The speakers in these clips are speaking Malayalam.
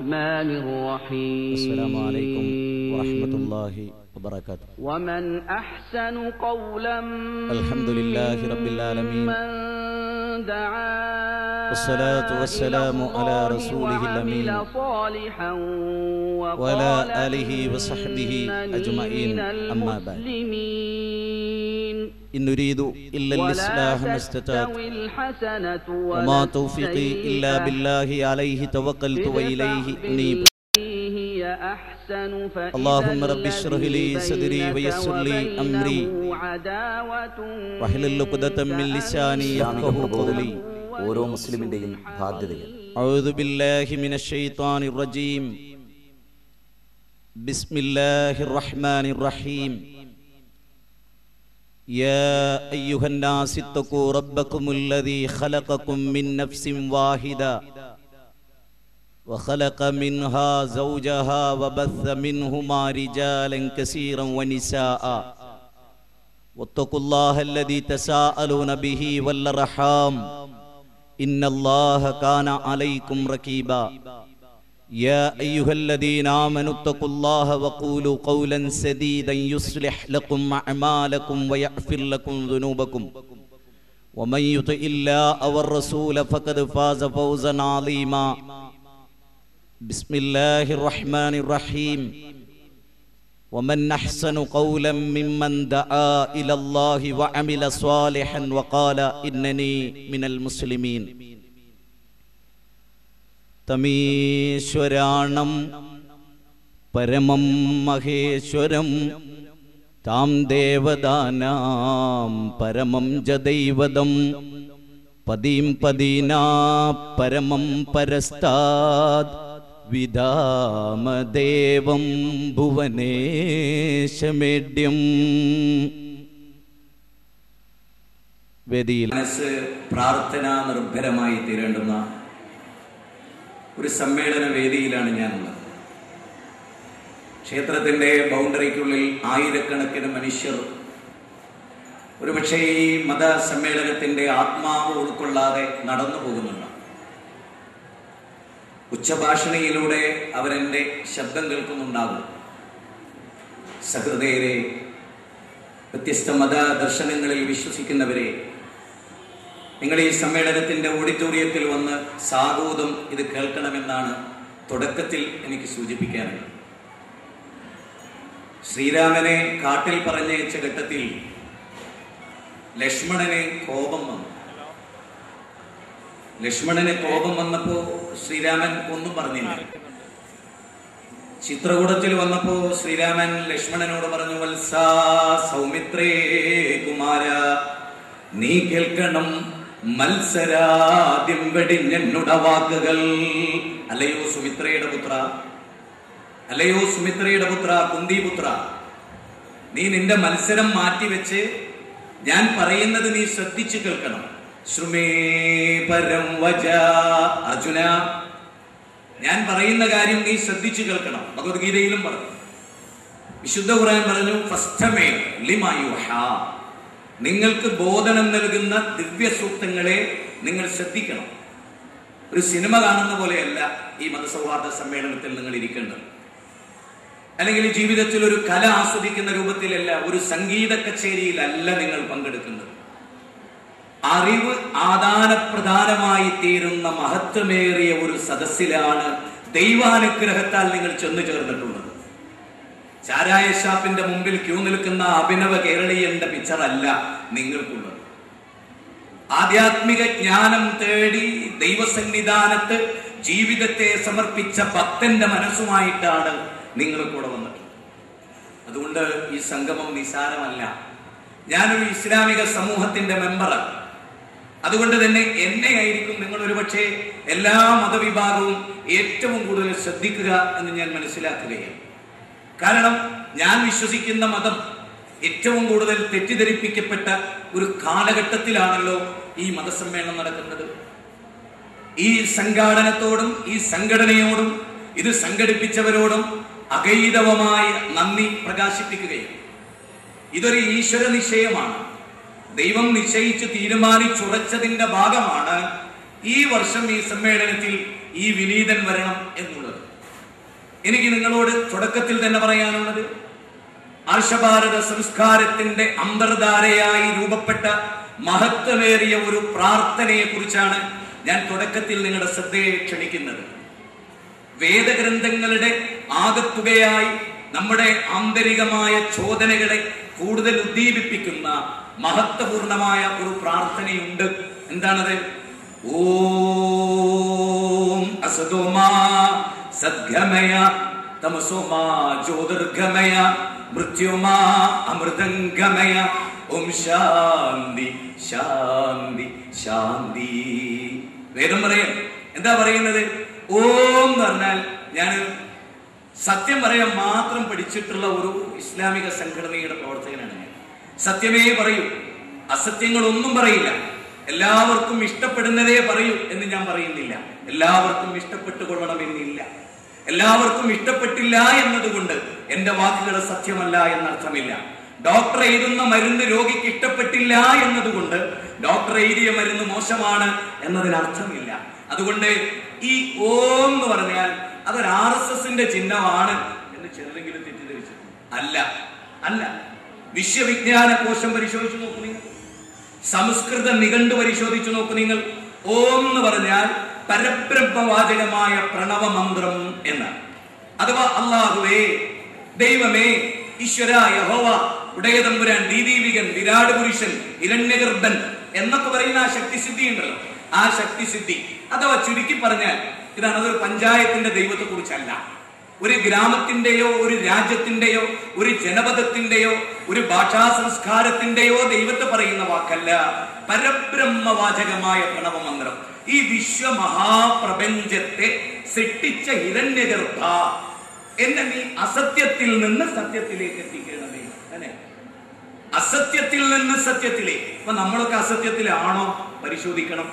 الرحمن الرحيم السلام عليكم ورحمة الله وبركاته ومن أحسن قولا الحمد لله رب العالمين من دعا والصلاة والسلام إلى على الله رسوله الأمين وعمل صالحا وعلى وقال آله وصحبه إنني أجمعين من أما بعد. المسلمين إن نريد إلا ولا الإصلاح ما استطعت تستوي الحسنة وما ولا توفيقي إلا السيئة بالله عليه توكلت وإليه أنيب بالتي هي أحسن فإذا اللهم رب اشرح لي الذي صدري بينك ويسر لي أمري وبينه عداوة واحلل عقدة من لساني ഇസ്ലാമിക يفقه പ്രബോധനം قولي ഓരോ മുസ്ലിമിന്റെയും ബാധ്യതയാണ് أعوذ بالله من الشيطان الرجيم بسم الله الرحمن الرحيم يا أيها الناس اتقوا ربكم الذي خلقكم من نفس واحدة وخلق منها زوجها وبث منهما رجالا كثيرا ونساء واتقوا الله الذي تساءلون به والأرحام إن الله كان عليكم ركيبا يا أيها الذين آمنوا اتقوا الله وقولوا قولا سديدا يصلح لكم أعمالكم ويغفر لكم ذنوبكم ومن يطع الله والرسول فقد فاز فوزا عظيما بسم الله الرحمن الرحيم ومن أحسن قولا ممن دعا إلى الله وعمل صالحا وقال إنني من المسلمين തമീശ്വരാണം പരമം മഹേശ്വരം താം ദേവദാനാം പരമം ജദൈവതം പദീം പദീനാ പരമം പരസ്താദ് വിധാമദേവം ഭുവനേശമേഡ്യം വേദിയിൽ മനസ്സ് പ്രാർത്ഥന നിർഭരമായി തീരേണ്ടുന്ന ഒരു സമ്മേളന വേദിയിലാണ് ഞാനുള്ളത് ക്ഷേത്രത്തിന്റെ ബൗണ്ടറിക്കുള്ളിൽ ആയിരക്കണക്കിന് മനുഷ്യർ ഒരുപക്ഷെ ഈ മത സമ്മേളനത്തിന്റെ ആത്മാവ് ഉൾക്കൊള്ളാതെ നടന്നു പോകുന്നുണ്ട് ഉച്ചഭാഷണിയിലൂടെ അവരെന്റെ ശബ്ദം കേൾക്കുന്നുണ്ടാകും സഹൃദയരെ വ്യത്യസ്ത മത ദർശനങ്ങളിൽ വിശ്വസിക്കുന്നവരെ നിങ്ങൾ ഈ സമ്മേളനത്തിന്റെ ഓഡിറ്റോറിയത്തിൽ വന്ന് സാഗൂതം ഇത് കേൾക്കണമെന്നാണ് തുടക്കത്തിൽ എനിക്ക് സൂചിപ്പിക്കാനുള്ളത് ശ്രീരാമനെ കാട്ടിൽ പറഞ്ഞയച്ച ഘട്ടത്തിൽ ലക്ഷ്മണന് കോപം വന്നു ലക്ഷ്മണന് കോപം വന്നപ്പോ ശ്രീരാമൻ ഒന്നും പറഞ്ഞില്ല ചിത്രകൂടത്തിൽ വന്നപ്പോ ശ്രീരാമൻ ലക്ഷ്മണനോട് പറഞ്ഞു വത്സ സൗമിത്രേ കുമാര നീ കേൾക്കണം മത്സരാദ്യം വെടിഞ്ഞെന്നുട വാക്കുകൾ അല്ലയോ സുമിത്രയുടെ പുത്ര അല്ലയോ സുമിത്രയുടെ പുത്ര കുന്തിപുത്ര നീ നിന്റെ മത്സരം മാറ്റിവെച്ച് ഞാൻ പറയുന്നത് നീ ശ്രദ്ധിച്ചു കേൾക്കണം ശ്രുമേ പരം വജ അർജുന ഞാൻ പറയുന്ന കാര്യം നീ ശ്രദ്ധിച്ചു കേൾക്കണം ഭഗവത്ഗീതയിലും പറഞ്ഞു വിശുദ്ധ ഖുർആൻ പറഞ്ഞു ഫസ്റ്റമേ ലിമായുഹ നിങ്ങൾക്ക് ബോധനം നൽകുന്ന ദിവ്യ സൂക്തങ്ങളെ നിങ്ങൾ ശ്രദ്ധിക്കണം ഒരു സിനിമ കാണുന്ന പോലെയല്ല ഈ മതസൗഹാർദ്ദ സമ്മേളനത്തിൽ നിങ്ങൾ ഇരിക്കേണ്ടത് അല്ലെങ്കിൽ ജീവിതത്തിൽ ഒരു കല ആസ്വദിക്കുന്ന രൂപത്തിലല്ല ഒരു സംഗീത കച്ചേരിയിലല്ല നിങ്ങൾ പങ്കെടുക്കുന്നത് അറിവ് ആദാനപ്രധാനമായി തീരുന്ന മഹത്വമേറിയ ഒരു സദസ്സിലാണ് ദൈവാനുഗ്രഹത്താൽ നിങ്ങൾ ചെന്നു ചേർന്നിട്ടുള്ളത് ചാരായ ഷാപ്പിന്റെ മുമ്പിൽ ക്യൂ നിൽക്കുന്ന അഭിനവ കേരളീയന്റെ പിക്ചർ അല്ല നിങ്ങൾക്കുള്ളത് ആധ്യാത്മിക ജ്ഞാനം തേടി ദൈവസന്നിധാനത്ത് ജീവിതത്തെ സമർപ്പിച്ച ഭക്തന്റെ മനസ്സുമായിട്ടാണ് നിങ്ങൾ കൂടെ വന്നിട്ടുള്ളത് അതുകൊണ്ട് ഈ സംഗമം നിസാരമല്ല ഞാനൊരു ഇസ്ലാമിക സമൂഹത്തിന്റെ മെമ്പറാണ് അതുകൊണ്ട് തന്നെ എന്നെ ആയിരിക്കും നിങ്ങൾ ഒരുപക്ഷെ എല്ലാ മതവിഭാഗവും ഏറ്റവും കൂടുതൽ ശ്രദ്ധിക്കുക എന്ന് ഞാൻ മനസ്സിലാക്കുകയാണ് കാരണം ഞാൻ വിശ്വസിക്കുന്ന മതം ഏറ്റവും കൂടുതൽ തെറ്റിദ്ധരിപ്പിക്കപ്പെട്ട ഒരു കാലഘട്ടത്തിലാണല്ലോ ഈ മതസമ്മേളനം നടക്കുന്നത് ഈ സംഘാടനത്തോടും ഈ സംഘടനയോടും ഇത് സംഘടിപ്പിച്ചവരോടും അഗൈതവമായ നന്ദി പ്രകാശിപ്പിക്കുകയാണ് ഇതൊരു ഈശ്വര നിശ്ചയമാണ് ദൈവം നിശ്ചയിച്ച് തീരുമാനിച്ചുറച്ചതിന്റെ ഭാഗമാണ് ഈ വർഷം ഈ സമ്മേളനത്തിൽ ഈ വിനീതൻ വരണം എന്നുള്ളത് എനിക്ക് നിങ്ങളോട് തുടക്കത്തിൽ തന്നെ പറയാനുള്ളത് ആർഷഭാരത സംസ്കാരത്തിന്റെ അന്തർധാരയായി രൂപപ്പെട്ട മഹത്വമേറിയ ഒരു പ്രാർത്ഥനയെ കുറിച്ചാണ് ഞാൻ തുടക്കത്തിൽ നിങ്ങളുടെ ശ്രദ്ധയെ ക്ഷണിക്കുന്നത് വേദഗ്രന്ഥങ്ങളുടെ ആകത്തുകയായി നമ്മുടെ ആന്തരികമായ ചോദനകളെ കൂടുതൽ ഉദ്ദീപിപ്പിക്കുന്ന മഹത്വപൂർണമായ ഒരു പ്രാർത്ഥനയുണ്ട് എന്താണത് ഓം അസതോമാ സദ്ഗമയ തമസോമാ ജ്യോതിർഗമയ മൃത്യുമാ അമൃതംഗമയ ഓം ശാന്തി ശാന്തി ശാന്തി വേദം പറയാം എന്താ പറയുന്നത് ഓം എന്ന് പറഞ്ഞാൽ ഞാൻ സത്യം പറയാൻ മാത്രം പഠിച്ചിട്ടുള്ള ഒരു ഇസ്ലാമിക സംഘടനയുടെ പ്രവർത്തകനാണ് ഞാൻ സത്യമേ പറയൂ അസത്യങ്ങളൊന്നും പറയില്ല എല്ലാവർക്കും ഇഷ്ടപ്പെടുന്നതേ പറയൂ എന്ന് ഞാൻ പറയുന്നില്ല എല്ലാവർക്കും ഇഷ്ടപ്പെട്ടു കൊള്ളണമെന്നില്ല എല്ലാവർക്കും ഇഷ്ടപ്പെട്ടില്ല എന്നതുകൊണ്ട് എന്റെ വാക്കുകൾ സത്യമല്ല എന്നർത്ഥമില്ല ഡോക്ടർ എഴുതുന്ന മരുന്ന് രോഗിക്ക് ഇഷ്ടപ്പെട്ടില്ല എന്നതുകൊണ്ട് ഡോക്ടർ എഴുതിയ മരുന്ന് മോശമാണ് എന്നതിനർത്ഥമില്ല അതുകൊണ്ട് ഈ ഓം എന്ന് പറഞ്ഞാൽ അതൊരു ആർ എസ് എസിന്റെ ചിഹ്നമാണ് എന്ന് ചിലരെങ്കിലും തെറ്റിദ്ധരിച്ചു അല്ല അല്ല വിശ്വവിജ്ഞാന കോശം പരിശോധിച്ചു നോക്കൂ നിങ്ങൾ സംസ്കൃത നിഘണ്ടു പരിശോധിച്ചു നോക്കൂ നിങ്ങൾ ഓം എന്ന് പറഞ്ഞാൽ പരബ്രഹ്മവാചകമായ പ്രണവമന്ത്രം എന്നാണ് അഥവാ അള്ളാഹുവേ ദൈവമേ ഈശ്വര യഹോവ ഉടയതമ്പുരാൻ ദീദീവികൻ വിരാട് പുരുഷൻ ഹിരണ്യഗർഭൻ എന്നൊക്കെ പറയുന്ന ആ ശക്തിസിദ്ധി ഉണ്ടല്ലോ ആ ശക്തിസിദ്ധി അഥവാ ചുരുക്കി പറഞ്ഞാൽ ഇതാണ് അതൊരു പഞ്ചായത്തിന്റെ ദൈവത്തെ കുറിച്ചല്ല ഒരു ഗ്രാമത്തിന്റെയോ ഒരു രാജ്യത്തിന്റെയോ ഒരു ജനപദത്തിന്റെയോ ഒരു ഭാഷാ സംസ്കാരത്തിന്റെയോ ദൈവത്തെ പറയുന്ന വാക്കല്ല പരബ്രഹ്മവാചകമായ പ്രണവമന്ത്രം ഈ വിശ്വമഹാപ്രപഞ്ചത്തെ സൃഷ്ടിച്ച ഹിരണ്യഗർഭ എന്നെ നീ അസത്യത്തിൽ നിന്ന് സത്യത്തിലേക്ക് എത്തിക്കണമേ അല്ലെ അസത്യത്തിൽ നിന്ന് സത്യത്തിലേക്ക് അപ്പൊ നമ്മളൊക്കെ അസത്യത്തിലാണോ പരിശോധിക്കണം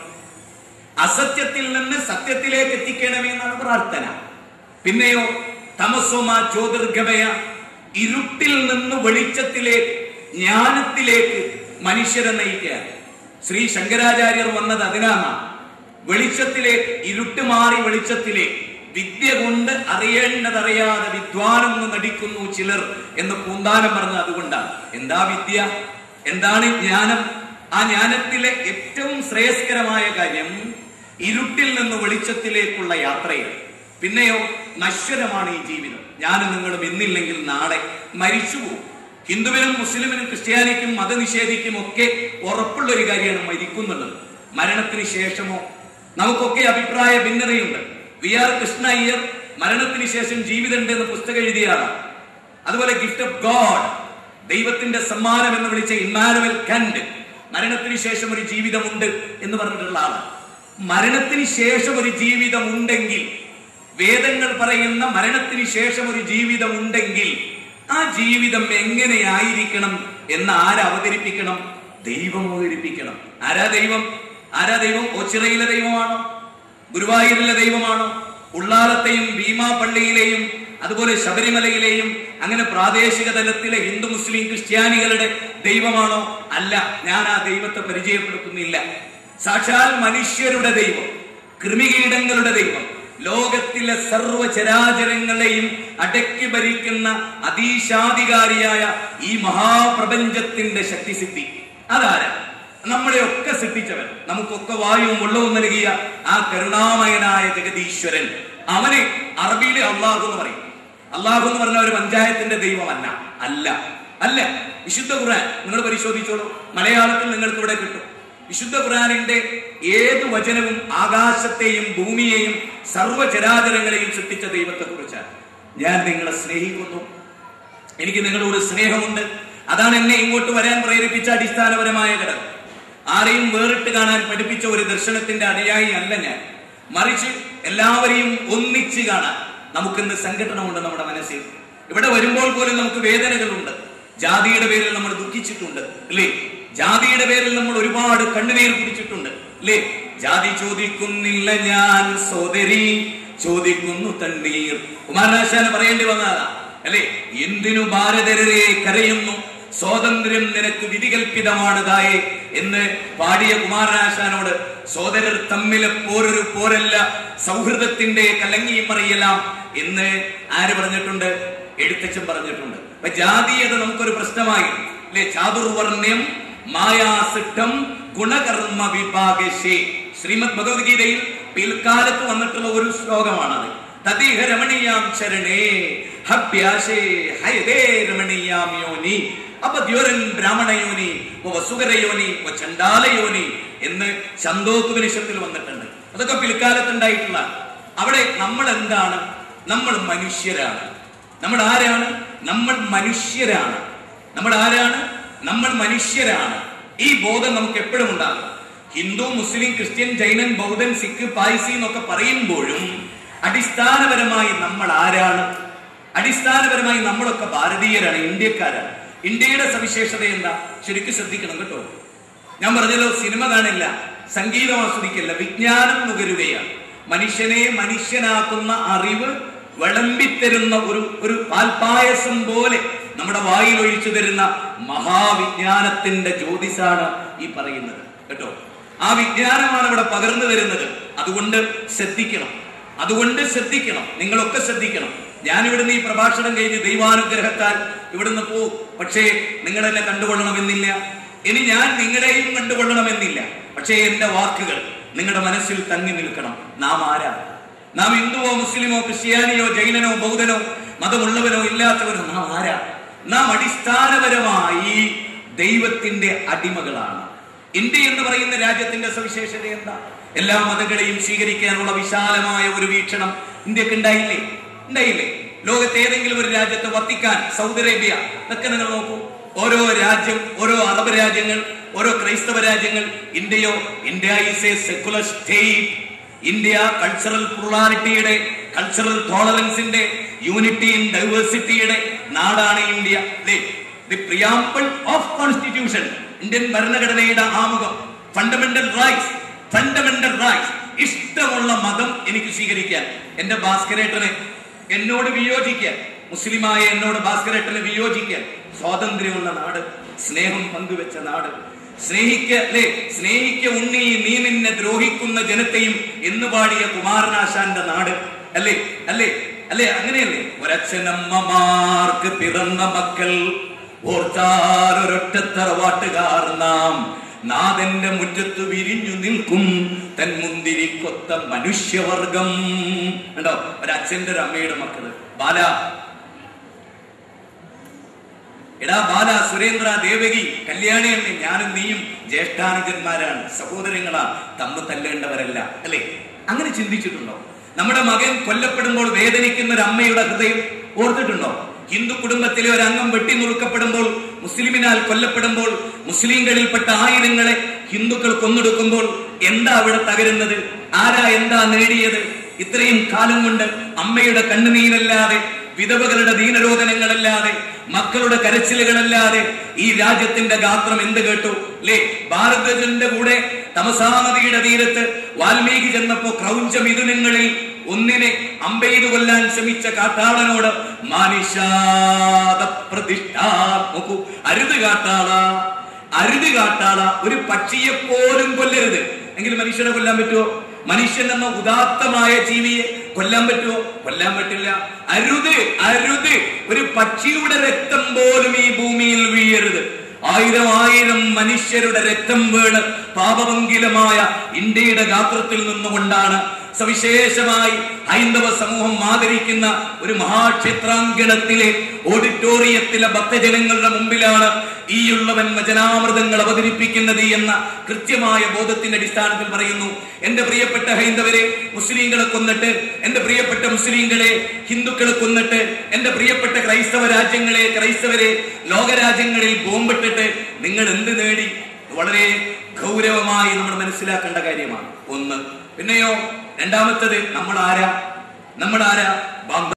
അസത്യത്തിൽ നിന്ന് സത്യത്തിലേക്ക് എത്തിക്കണമേ എന്നാണ് പ്രാർത്ഥന പിന്നെയോ തമസോമ ജ്യോതിർഗമയ ഇരുട്ടിൽ നിന്ന് വെളിച്ചത്തിലേക്ക് ജ്ഞാനത്തിലേക്ക് മനുഷ്യരെ നയിക്കുക ശ്രീ ശങ്കരാചാര്യർ വന്നത് അതിനാണ് വെളിച്ചത്തിലേക്ക് ഇരുട്ട് മാറി വെളിച്ചത്തിലേക്ക് വിദ്യ കൊണ്ട് അറിയേണ്ടതറിയാതെ വിദ്വാനെന്ന് നടിക്കുന്നു ചിലർ എന്ന് പൂന്താനം പറഞ്ഞത് അതുകൊണ്ടാണ് എന്താ വിദ്യ എന്താണ് ജ്ഞാനം ആ ജ്ഞാനത്തിലെ ഏറ്റവും ശ്രേയസ്കരമായ കാര്യം ഇരുട്ടിൽ നിന്ന് വെളിച്ചത്തിലേക്കുള്ള യാത്രയാണ് പിന്നെയോ നശ്വരമാണ് ഈ ജീവിതം ഞാനും നിങ്ങളും ഇന്നില്ലെങ്കിൽ നാളെ മരിച്ചുപോകും ഹിന്ദുവിനും മുസ്ലിമിനും ക്രിസ്ത്യാനിക്കും മതനിഷേധിക്കും ഒക്കെ ഉറപ്പുള്ള ഒരു കാര്യമാണ് മരിക്കുന്നുള്ളത് മരണത്തിന് ശേഷമോ നമുക്കൊക്കെ അഭിപ്രായ ഭിന്നതയുണ്ട് വി ആർ കൃഷ്ണ അയ്യർ മരണത്തിന് ശേഷം ജീവിതമുണ്ട് എന്ന് പുസ്തകം എഴുതിയ ആളാണ് അതുപോലെ ഗിഫ്റ്റ് ഓഫ് ഗോഡ് ദൈവത്തിന്റെ സമ്മാനം എന്ന് വിളിച്ച ഇമ്മാനുവൽ കന്റ് മരണത്തിന് ശേഷം ഒരു ജീവിതമുണ്ട് എന്ന് പറഞ്ഞിട്ടുള്ള ആളാണ് മരണത്തിന് ശേഷം ഒരു ജീവിതം ഉണ്ടെങ്കിൽ വേദങ്ങൾ പറയുന്ന മരണത്തിന് ശേഷം ഒരു ജീവിതം ഉണ്ടെങ്കിൽ ആ ജീവിതം എങ്ങനെയായിരിക്കണം എന്ന് ആര് അവതരിപ്പിക്കണം ദൈവം അവതരിപ്പിക്കണം ആരാ ദൈവം ആരാ ദൈവം ഓച്ചിറയിലെ ദൈവമാണോ ഗുരുവായൂരിലെ ദൈവമാണോ ഉള്ളാലത്തെയും ഭീമാ പള്ളിയിലെയും അതുപോലെ ശബരിമലയിലെയും അങ്ങനെ പ്രാദേശിക തലത്തിലെ ഹിന്ദു മുസ്ലിം ക്രിസ്ത്യാനികളുടെ ദൈവമാണോ അല്ല ഞാൻ ആ ദൈവത്തെ പരിചയപ്പെടുത്തുന്നില്ല സാക്ഷാൽ മനുഷ്യരുടെ ദൈവം കൃമികീടങ്ങളുടെ ദൈവം ലോകത്തിലെ സർവചരാചരങ്ങളെയും അടക്കി ഭരിക്കുന്ന അതീശാധികാരിയായ ഈ മഹാപ്രപഞ്ചത്തിന്റെ ശക്തിസിദ്ധി അതാരാ നമ്മളെയൊക്കെ സൃഷ്ടിച്ചവൻ നമുക്കൊക്കെ വായുവും വെള്ളവും നൽകിയ ആ കരുണാമയനായ ജഗതീശ്വരൻ അവനെ അറബിയിൽ അള്ളാഹു എന്ന് പറയും അള്ളാഹു എന്ന് പറഞ്ഞ ഒരു പഞ്ചായത്തിന്റെ ദൈവമല്ല അല്ല അല്ല വിശുദ്ധ ഖുർആൻ നിങ്ങൾ പരിശോധിച്ചോളൂ മലയാളത്തിൽ നിങ്ങൾക്ക് ഇവിടെ കിട്ടും വിശുദ്ധ ഖുർആനിന്റെ ഏത് വചനവും ആകാശത്തെയും ഭൂമിയെയും സർവ്വചരാചരങ്ങളെയും സൃഷ്ടിച്ച ദൈവത്തെ കുറിച്ചാണ് ഞാൻ നിങ്ങളെ സ്നേഹിക്കുന്നു എനിക്ക് നിങ്ങളോട് സ്നേഹമുണ്ട് അതാണ് എന്നെ ഇങ്ങോട്ട് വരാൻ പ്രേരിപ്പിച്ച അടിസ്ഥാനപരമായ ഘടകം ആരെയും വേറിട്ട് കാണാൻ പഠിപ്പിച്ച ഒരു ദർശനത്തിന്റെ അനുയായി അല്ല ഞാൻ മറിച്ച് എല്ലാവരെയും ഒന്നിച്ച് കാണാൻ നമുക്കിന്ന് സംഘടനമുണ്ട് നമ്മുടെ മനസ്സിൽ ഇവിടെ വരുമ്പോൾ പോലും നമുക്ക് വേദനകളുണ്ട് ജാതിയുടെ പേരിൽ നമ്മൾ ദുഃഖിച്ചിട്ടുണ്ട് അല്ലേ ജാതിയുടെ പേരിൽ നമ്മൾ ഒരുപാട് കണ്ണുനീർ കുടിച്ചിട്ടുണ്ട് അല്ലേ ജാതി ചോദിക്കുന്നില്ല ഞാൻ സോദരി ചോദിക്കുന്നു തണ്ണീർ കുമാരനാശാന് പറയേണ്ടി വന്നതാ അല്ലേ എന്തിനു ഭാരതരെ കരയുന്നു സ്വാതന്ത്ര്യം നിനക്ക് വിധികൽപ്പിതമാണ് തായേ എന്ന് പാടിയ കുമാരനാശാനോട് സോദരർ തമ്മിലെ പോരൊരു പോരല്ല സൗഹൃദത്തിന്റെ കലങ്ങിയും മറിയെല്ലാം എന്ന് ആര് പറഞ്ഞിട്ടുണ്ട് എഴുത്തച്ഛൻ പറഞ്ഞിട്ടുണ്ട് അപ്പൊ ജാതീയത നമുക്കൊരു പ്രശ്നമായി അല്ലെ ചാതുർവർണ്ണ്യം മായാസിട്ടം ഗുണകർമ്മ വിഭാഗശേ ശ്രീമദ് ഭഗവത്ഗീതയിൽ പിൽക്കാലത്ത് വന്നിട്ടുള്ള ഒരു ശ്ലോകമാണത് തദീഹ രമണീയാം ശരണേ ഹഭ്യാശേ ഹയതേ രമണീയാം യോനി അപ്പൊ ദ്യോരൻ ബ്രാഹ്മണയോനി വസുകരയോനി ചണ്ടാലയോനി എന്ന് ചന്തോക്കുപനിഷത്തിൽ വന്നിട്ടുണ്ട് അതൊക്കെ പിൽക്കാലത്തുണ്ടായിട്ടുള്ള അവിടെ നമ്മൾ എന്താണ് നമ്മൾ മനുഷ്യരാണ് നമ്മൾ ആരാണ് നമ്മൾ മനുഷ്യരാണ് നമ്മൾ ആരാണ് നമ്മൾ മനുഷ്യരാണ് ഈ ബോധം നമുക്ക് എപ്പോഴും ഉണ്ടാകും ഹിന്ദു മുസ്ലിം ക്രിസ്ത്യൻ ജൈനൻ ബൗദ്ധൻ സിഖ് പായ്സി എന്നൊക്കെ പറയുമ്പോഴും അടിസ്ഥാനപരമായി നമ്മൾ ആരാണ് അടിസ്ഥാനപരമായി നമ്മളൊക്കെ ഭാരതീയരാണ് ഇന്ത്യക്കാരാണ് ഇന്ത്യയുടെ സവിശേഷത എന്താ ശരിക്കും ശ്രദ്ധിക്കണം കേട്ടോ ഞാൻ പറഞ്ഞല്ലോ സിനിമ കാണില്ല സംഗീതം ആസ്വദിക്കില്ല വിജ്ഞാനം നുകരുകയാണ് മനുഷ്യനെ മനുഷ്യനാക്കുന്ന അറിവ് വിളമ്പിത്തരുന്ന ഒരു ഒരു പാൽപായസം പോലെ നമ്മുടെ വായിൽ ഒഴിച്ചു തരുന്ന മഹാവിജ്ഞാനത്തിന്റെ ജ്യോതിസാണ് ഈ പറയുന്നത് കേട്ടോ ആ വിജ്ഞാനമാണ് ഇവിടെ പകർന്നു തരുന്നത് അതുകൊണ്ട് ശ്രദ്ധിക്കണം അതുകൊണ്ട് ശ്രദ്ധിക്കണം നിങ്ങളൊക്കെ ശ്രദ്ധിക്കണം ഞാൻ ഇവിടുന്ന് ഈ പ്രഭാഷണം കഴിഞ്ഞ് ദൈവാനുഗ്രഹത്താൽ ഇവിടുന്ന് പോ പക്ഷേ നിങ്ങളെന്നെ കണ്ടുകൊള്ളണമെന്നില്ല ഇനി ഞാൻ നിങ്ങളെയും കണ്ടുകൊള്ളണമെന്നില്ല പക്ഷേ എന്റെ വാക്കുകൾ നിങ്ങളുടെ മനസ്സിൽ തങ്ങി നിൽക്കണം നാം ആരാ നാം ഹിന്ദുവോ മുസ്ലിമോ ക്രിസ്ത്യാനിയോ ജൈനനോ ബൗദ്ധനോ മതമുള്ളവനോ ഇല്ലാത്തവനോ നാം ആരാ നാം അടിസ്ഥാനപരമായി ദൈവത്തിന്റെ അടിമകളാണ് ഇന്ത്യ എന്ന് പറയുന്ന രാജ്യത്തിന്റെ സവിശേഷത എന്താ എല്ലാ മതങ്ങളെയും സ്വീകരിക്കാനുള്ള വിശാലമായ ഒരു വീക്ഷണം ഇന്ത്യക്ക് ഉണ്ടായില്ലേ ഉണ്ടായില്ലേ ലോകത്തെ ഏതെങ്കിലും ഒരു രാജ്യത്ത് വത്തിക്കാൻ സൗദി അറേബ്യ ഇതൊക്കെ നിങ്ങൾ നോക്കൂ ഓരോ രാജ്യം ഓരോ അറബ് രാജ്യങ്ങൾ ഓരോ ക്രൈസ്തവ രാജ്യങ്ങൾ ഇന്ത്യയോ India is a secular state India cultural പ്ലുറാലിറ്റിയുടെ കൾച്ചറൽ ടോളറൻസിന്റെ യൂണിറ്റി ഇൻ ഡൈവേഴ്സിറ്റിയുടെ നാടാണ് ഇന്ത്യ അല്ലേ the preamble of constitution Indian ഭരണഘടനയുടെ ആമുഖം ഫണ്ടമെന്റൽ റൈറ്റ്സ് ഫണ്ടമെന്റൽ റൈറ്റ്സ് ഇഷ്ടമുള്ള മതം എനിക്ക് സ്വീകരിക്കാൻ എന്റെ ഭാസ്കരേട്ടനെ എന്നോട് വിയോജിക്കാൻ മുസ്ലിമായ എന്നോട് ഭാസ്കരേട്ടനെ വിയോജിക്കാൻ സ്വാതന്ത്ര്യമുള്ള നാട് സ്നേഹം പങ്കുവെച്ച നാട് സ്നേഹിക്ക അല്ലെ സ്നേഹിക്ക ഉണ്ണി നീ നിന്നെ ദ്രോഹിക്കുന്ന ജനത്തെയും എന്ന് പാടിയ കുമാരനാശാന്റെ നാട് അല്ലേ അല്ലേ അല്ലേ അങ്ങനെയല്ലേ ഒരച്ഛനമ്മമാർക്ക് പിറന്ന മക്കൾ ഓർത്താരൊരൊറ്റ തറവാട്ടുകാർ നാം നാഥന്റെ മുറ്റത്ത് വിരിഞ്ഞു നിൽക്കും തൻ മുന്തിരി കൊത്ത മനുഷ്യവർഗം കണ്ടോ ഒരച്ഛന്റെ ഒരു അമ്മയുടെ മക്കള് ബാല എടാ ബാല സുരേന്ദ്ര ദേവകി കല്യാണിയമ്മ ഞാനും നീയും ജ്യേഷ്ഠാനുജന്മാരാണ് സഹോദരങ്ങളാ തമ്മിൽ തല്ലേണ്ടവരല്ല അല്ലേ അങ്ങനെ ചിന്തിച്ചിട്ടുണ്ടോ നമ്മുടെ മകൻ കൊല്ലപ്പെടുമ്പോൾ വേദനിക്കുന്ന ഒരു അമ്മയുടെ ഹൃദയം ഓർത്തിട്ടുണ്ടോ ഹിന്ദു കുടുംബത്തിലെ ഒരു അംഗം വെട്ടിനുറുക്കപ്പെടുമ്പോൾ മുസ്ലിമിനാൽ കൊല്ലപ്പെടുമ്പോൾ മുസ്ലിങ്ങളിൽപ്പെട്ട ആയിരങ്ങളെ ഹിന്ദുക്കൾ കൊന്നൊടുക്കുമ്പോൾ എന്താ അവിടെ തകരുന്നത് ആരാ എന്താ നേടിയത് ഇത്രയും കാലം കൊണ്ട് അമ്മയുടെ കണ്ണുനീരല്ലാതെ വിധവകളുടെ ദീനരോധനങ്ങളല്ലാതെ മക്കളുടെ കരച്ചിലുകളല്ലാതെ ഈ രാജ്യത്തിന്റെ ഗാത്രം എന്ത് കേട്ടു അല്ലേ ഭാരതജന്റെ കൂടെ തമസാ നദിയുടെ തീരത്ത് വാൽമീകി ചെന്നപ്പോ ക്രൗഞ്ച മിഥുനങ്ങളിൽ ഒന്നിനെ അമ്പെയ്തു കൊല്ലാൻ ശ്രമിച്ച കാട്ടാളനോട് മാനിഷാദ പ്രതിഷ്ഠ നോക്കൂ അരുത് കാട്ടാള അരുത് കാട്ടാള ഒരു പക്ഷിയെ പോലും കൊല്ലരുത് എങ്കിൽ മനുഷ്യനെ കൊല്ലാൻ പറ്റുമോ മനുഷ്യൻ എന്ന ഉദാത്തമായ ജീവിയെ കൊല്ലാൻ പറ്റുമോ കൊല്ലാൻ പറ്റില്ല അരുത് അരുത് ഒരു പക്ഷിയുടെ രക്തം പോലും ഈ ഭൂമിയിൽ വീഴരുത് ആയിരം ആയിരം മനുഷ്യരുടെ രക്തം വീണ് പാപമംഗിലമായ ഇന്ത്യയുടെ ഗാത്രത്തിൽ നിന്നുകൊണ്ടാണ് സവിശേഷമായി ഹൈന്ദവ സമൂഹം ആദരിക്കുന്ന ഒരു മഹാക്ഷേത്രാങ്കണത്തിലെ ഓഡിറ്റോറിയത്തിലെ ഭക്തജനങ്ങളുടെ മുമ്പിലാണ് ഈയുള്ളവൻ വചനാമൃതങ്ങൾ അവതരിപ്പിക്കുന്നത് എന്ന കൃത്യമായ ബോധത്തിന്റെ അടിസ്ഥാനത്തിൽ പറയുന്നു എന്റെ പ്രിയപ്പെട്ട ഹൈന്ദവരെ മുസ്ലിങ്ങളെ കൊന്നിട്ട് എന്റെ പ്രിയപ്പെട്ട മുസ്ലിങ്ങളെ ഹിന്ദുക്കളെ കൊന്നിട്ട് എന്റെ പ്രിയപ്പെട്ട ക്രൈസ്തവ രാജ്യങ്ങളെ ക്രൈസ്തവരെ ലോകരാജ്യങ്ങളിൽ ബോംബിട്ടിട്ട് നിങ്ങൾ എന്ത് നേടി വളരെ ഗൗരവമായി നമ്മൾ മനസ്സിലാക്കേണ്ട കാര്യമാണ് ഒന്ന് പിന്നെയോ രണ്ടാമത്തത് നമ്മൾ ആരാ നമ്മൾ ആരാ